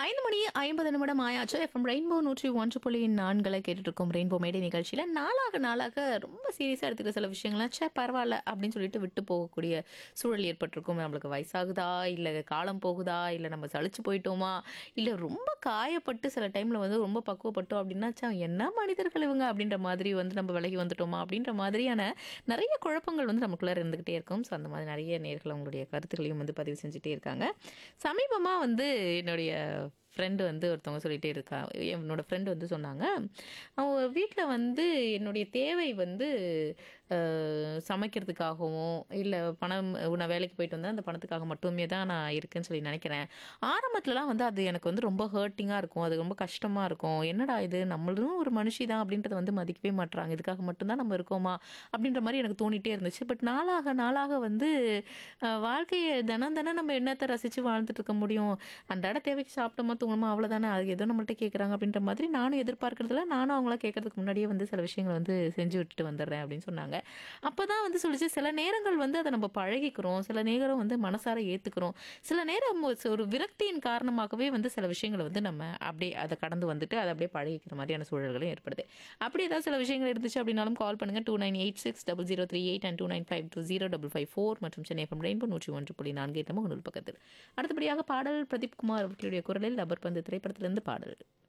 ஐந்து மணி ஐம்பது நிமிடம் ஆயாச்சு எஃப்எம் ரெயின்போ நூற்றி ஒன்று புள்ளி நான்களை கேட்டுட்டு இருக்கோம் ரெயின்போ மேடை நிகழ்ச்சியில் நாளாக நாளாக ரொம்ப சீரியஸாக எடுத்துக்கிற சில விஷயங்கள்லாம் சே பரவாயில்ல அப்படின்னு சொல்லிட்டு விட்டு போகக்கூடிய சூழல் ஏற்பட்டிருக்கும் நம்மளுக்கு வயசாகுதா இல்லை காலம் போகுதா இல்லை நம்ம சலிச்சு போயிட்டோமா இல்லை ரொம்ப காயப்பட்டு சில டைமில் வந்து ரொம்ப பக்குவப்பட்டோம் அப்படின்னா ச்சே, என்ன மனிதர்கள் இவங்க அப்படின்ற மாதிரி வந்து நம்ம விலகி வந்துட்டோமா அப்படின்ற மாதிரியான நிறைய குழப்பங்கள் வந்து நமக்குள்ளே இருந்துக்கிட்டே இருக்கும் ஸோ அந்த மாதிரி நிறைய நேர்கள் அவங்களுடைய கருத்துக்களையும் வந்து பதிவு செஞ்சுட்டே இருக்காங்க சமீபமாக வந்து என்னுடைய ஃப்ரெண்டு வந்து ஒருத்தவங்க சொல்லிகிட்டே இருக்கா என்னோட ஃப்ரெண்டு வந்து சொன்னாங்க அவங்க வீட்டில் வந்து என்னுடைய தேவை வந்து அஹ், சமைக்கிறதுக்காகவும் இல்லை பணம் நான் வேலைக்கு போயிட்டு வந்தால் அந்த பணத்துக்காக மட்டுமே தான் நான் இருக்கேன்னு சொல்லி நினைக்கிறேன் ஆரம்பத்துலலாம் வந்து அது எனக்கு வந்து ரொம்ப ஹர்ட்டிங்காக இருக்கும் அது ரொம்ப கஷ்டமாக இருக்கும் என்னடா இது நம்மளும் ஒரு மனுஷி தான் அப்படின்றத வந்து மதிக்கவே மாட்றாங்க இதுக்காக மட்டும்தான் நம்ம இருக்கோமா அப்படின்ற மாதிரி எனக்கு தோணிட்டே இருந்துச்சு பட் நாளாக நாளாக வந்து அஹ், வாழ்க்கையை தினம் தினம் நம்ம என்னத்தை ரசித்து வாழ்ந்துட்டு இருக்க முடியும் அன்றாட தேவைக்கு சாப்பிட்டோமா தூங்கணுமா அவ்வளோதானே அது ஏதோ நம்மள்ட்ட கேட்குறாங்க அப்படின்ற மாதிரி நானும் எதிர்பார்க்கறதுல நானும் அவங்கள கேட்கறதுக்கு முன்னாடியே வந்து சில விஷயங்களை வந்து செஞ்சு விட்டுட்டு வந்துடுறேன் அப்படின்னு சொன்னாங்க அப்போ தான் வந்து சொல்லிச்சு சில நேரங்கள் வந்து அதை நம்ம பழகிக்கிறோம் சில நேரம் வந்து மனசார ஏற்றுக்கிறோம் சில நேரம் ஒரு- ஒரு விரக்தியின் காரணமாகவே வந்து சில விஷயங்களை வந்து நம்ம அப்படியே அதை கடந்து வந்துட்டு அதை அப்படியே பழகிக்கிற மாதிரியான சூழல்களும் ஏற்படுது அப்படி ஏதாவது சில விஷயங்கள் இருந்துச்சு அப்படின்னாலும் கால் பண்ணுங்க two nine eight six double zero three eight and two nine five two zero double five four மற்றும் சென்னை எஃப்எம் ரெயின்போ நூற்றி ஒன்று புள்ளி நான்கு எட்டு முகநூல் பக்கத்தில் அடுத்தபடியாக பாடல் பிரதீப் குமார் அவர்களுடைய குரலில் லப்பர் பந்து திரைப்படத்திலிருந்து பாடல்